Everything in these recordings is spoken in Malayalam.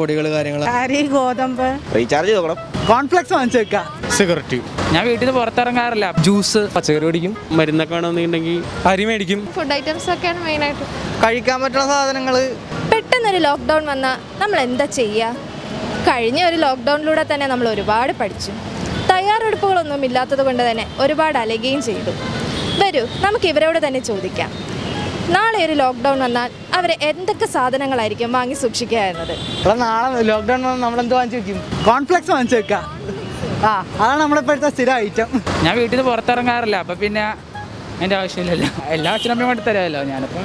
പൊടികൾ കാര്യങ്ങൾ അരി ഗോതമ്പ് റീചാർജ് ചെയ്തോക്കണം കോൺഫ്ലെക്സ് വാങ്ങിച്ചു വെക്കാം സിഗരറ്റ് ഞാൻ വീട്ടിൽ നിന്ന് പുറത്തിറങ്ങാറില്ല ജ്യൂസ് പച്ചക്കറി മേടിക്കും മരുന്നൊക്കെ വേണമെന്നുണ്ടെങ്കിൽ അരി മേടിക്കും ഫുഡ് ഐറ്റംസ് ഒക്കെയാണ് മെയിനായിട്ട് കഴിക്കാൻ പറ്റുന്ന സാധനങ്ങൾ പെട്ടെന്നൊരു ലോക്ക്ഡൗൺ വന്നാൽ നമ്മൾ എന്താ ചെയ്യുക കഴിഞ്ഞ ഒരു ലോക്ക്ഡൗണിലൂടെ തന്നെ നമ്മൾ ഒരുപാട് പഠിച്ചു തയ്യാറെടുപ്പുകളൊന്നും ഇല്ലാത്തത് കൊണ്ട് തന്നെ ഒരുപാട് അലയുകയും ചെയ്തു വരൂ നമുക്ക് ഇവരോട് തന്നെ ചോദിക്കാം നാളെ ഒരു ലോക്ക്ഡൗൺ വന്നാൽ അവർ എന്തൊക്കെ സാധനങ്ങളായിരിക്കും വാങ്ങി സൂക്ഷിക്കുക എന്നത് ഇവിടെ നാളെ ലോക്ക്ഡൗൺ വന്നാൽ നമ്മൾ എന്ത് വാങ്ങിച്ചു വെക്കും കോൺഫ്ലെക്സ് വാങ്ങിച്ചു വെക്കാം ആ അതാണ് നമ്മുടെ ഇപ്പോഴത്തെ സ്ഥിരം ഐറ്റം ഞാൻ വീട്ടിൽ നിന്ന് പുറത്തിറങ്ങാറില്ല അപ്പം പിന്നെ എൻ്റെ ആവശ്യമില്ലല്ലോ എല്ലാ അച്ഛനമ്മയും കൊണ്ട് തരാമല്ലോ ഞാനിപ്പം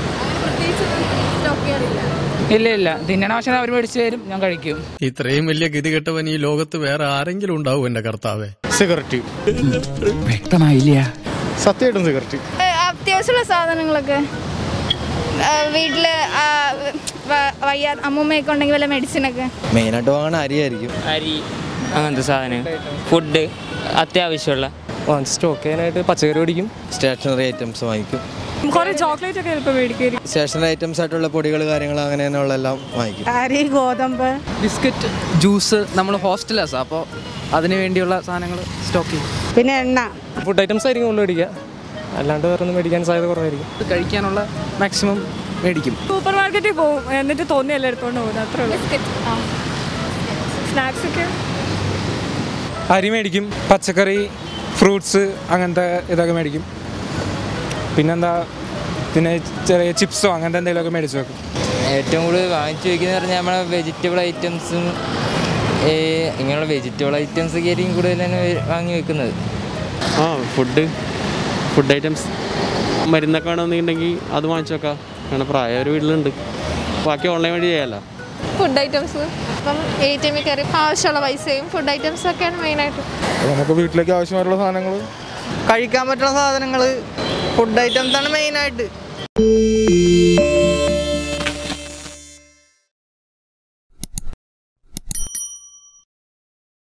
ഇല്ല ഇല്ല തിന്നണ ആവശ്യം അവർ മേടിച്ച് തരും ഞാൻ കഴിക്കും ഇത്രയും വലിയ ഗതികെട്ടവൻ ഈ ലോകത്ത് വേറെ ആരെങ്കിലും ഉണ്ടാവും എന്റെ കർത്താവേ സിഗരറ്റ് വ്യക്തമായില്ല സത്യമായിട്ടും സിഗരറ്റ് അത്യാവശ്യമുള്ള സാധനങ്ങളൊക്കെ വീട്ടിൽ വയ്യ അമ്മൂമ്മയൊക്കെ ഉണ്ടെങ്കിൽ വല്ല മെഡിസിനൊക്കെ മെയിനായിട്ട് വാങ്ങണ അരിയായിരിക്കും അരി അങ്ങനത്തെ സാധനം ഫുഡ് അത്യാവശ്യമുള്ള സ്റ്റോക്ക് ചെയ്യാനായിട്ട് പച്ചക്കറി മേടിക്കും സ്റ്റേഷനറി ഐറ്റംസ് വാങ്ങിക്കും കുറെ ചോക്ലേറ്റ് ഒക്കെ ചിലപ്പോൾ മേടിക്കും സ്റ്റേഷനറി ഐറ്റംസ് ആയിട്ടുള്ള പൊടികൾ കാര്യങ്ങൾ അങ്ങനെയുള്ള എല്ലാം വാങ്ങിക്കും അരി ഗോതമ്പ് ബിസ്ക്കറ്റ് ജ്യൂസ് നമ്മൾ ഹോസ്റ്റലേഴ്സാണ് അപ്പോൾ അതിന് വേണ്ടിയുള്ള സാധനങ്ങൾ സ്റ്റോക്ക് ചെയ്യും പിന്നെ എണ്ണ ഫുഡ് ഐറ്റംസ് ആയിരിക്കും കൊണ്ട് മേടിക്കുക അല്ലാണ്ട് വേറെ ഒന്നും മേടിക്കാൻ സാധ്യത കുറവായിരിക്കും ഇത് കഴിക്കാനുള്ള മാക്സിമം മേടിക്കും സൂപ്പർ മാർക്കറ്റിൽ പോകും എന്നിട്ട് തോന്നിയല്ല എടുത്തോണ്ട് പോകുന്നത് അത്രേ ഉള്ളൂ സ്നാക്സ് ഒക്കെ അരി മേടിക്കും പച്ചക്കറി ഫ്രൂട്ട്സ് അങ്ങനത്തെ ഇതൊക്കെ മേടിക്കും പിന്നെന്താ പിന്നെ ചെറിയ ചിപ്സോ അങ്ങനത്തെ എന്തെങ്കിലുമൊക്കെ മേടിച്ച് വെക്കും ഏറ്റവും കൂടുതൽ വാങ്ങിച്ചു വയ്ക്കുന്നത് പറഞ്ഞാൽ നമ്മളെ വെജിറ്റബിൾ ഐറ്റംസും ഇങ്ങനെയുള്ള വെജിറ്റബിൾ ഐറ്റംസ് ഒക്കെ ആയിരിക്കും കൂടുതൽ തന്നെ വാങ്ങി വെക്കുന്നത് ആ ഫുഡ് ഫുഡ് ഐറ്റംസ് മരുന്നൊക്കെ വേണമെന്നുണ്ടെങ്കിൽ അത് വാങ്ങിച്ചു വെക്കാം അങ്ങനെ പ്രായം ഒരു വീട്ടിലുണ്ട് ബാക്കി ഓൺലൈൻ വഴി ചെയ്യാമല്ലോ ഫുഡ് ഐറ്റംസ് അപ്പം എ ടി എമ്മിൽ കയറി ആവശ്യമുള്ള പൈസയും ഫുഡ് ഐറ്റംസ് ഒക്കെയാണ് മെയിനായിട്ട് നമുക്ക് വീട്ടിലേക്ക് ആവശ്യമായിട്ടുള്ള സാധനങ്ങൾ കഴിക്കാൻ പറ്റുന്ന സാധനങ്ങൾ ഫുഡ് ഐറ്റംസ് ആണ് മെയിനായിട്ട്